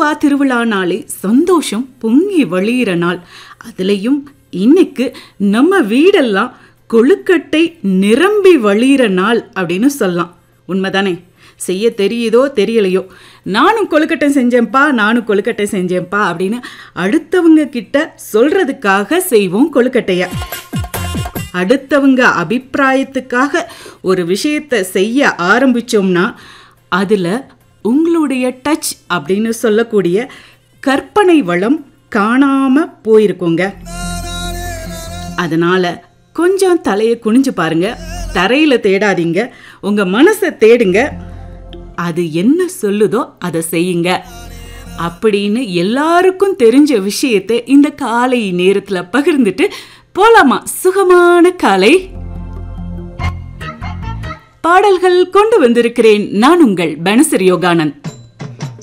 பொதுவா திருவிழா நாளே சந்தோஷம் பொங்கி வழியிற நாள் அதுலயும் இன்னைக்கு நம்ம வீடெல்லாம் கொழுக்கட்டை நிரம்பி வழியிற நாள் அப்படின்னு சொல்லலாம் உண்மைதானே செய்ய தெரியுதோ தெரியலையோ நானும் கொழுக்கட்டை செஞ்சேன்ப்பா நானும் கொழுக்கட்டை செஞ்சேன்ப்பா அப்படின்னு அடுத்தவங்க கிட்ட சொல்றதுக்காக செய்வோம் கொழுக்கட்டைய அடுத்தவங்க அபிப்பிராயத்துக்காக ஒரு விஷயத்தை செய்ய ஆரம்பிச்சோம்னா அதில் உங்களுடைய டச் அப்படின்னு சொல்லக்கூடிய கற்பனை வளம் காணாம போயிருக்குங்க அதனால கொஞ்சம் தலையை குனிஞ்சு பாருங்க தரையில தேடாதீங்க உங்க மனசை தேடுங்க அது என்ன சொல்லுதோ அதை செய்யுங்க அப்படின்னு எல்லாருக்கும் தெரிஞ்ச விஷயத்தை இந்த காலை நேரத்துல பகிர்ந்துட்டு போலாமா சுகமான காலை பாடல்கள் கொண்டு வந்திருக்கிறேன் நான் உங்கள் பனசர் யோகானந்த்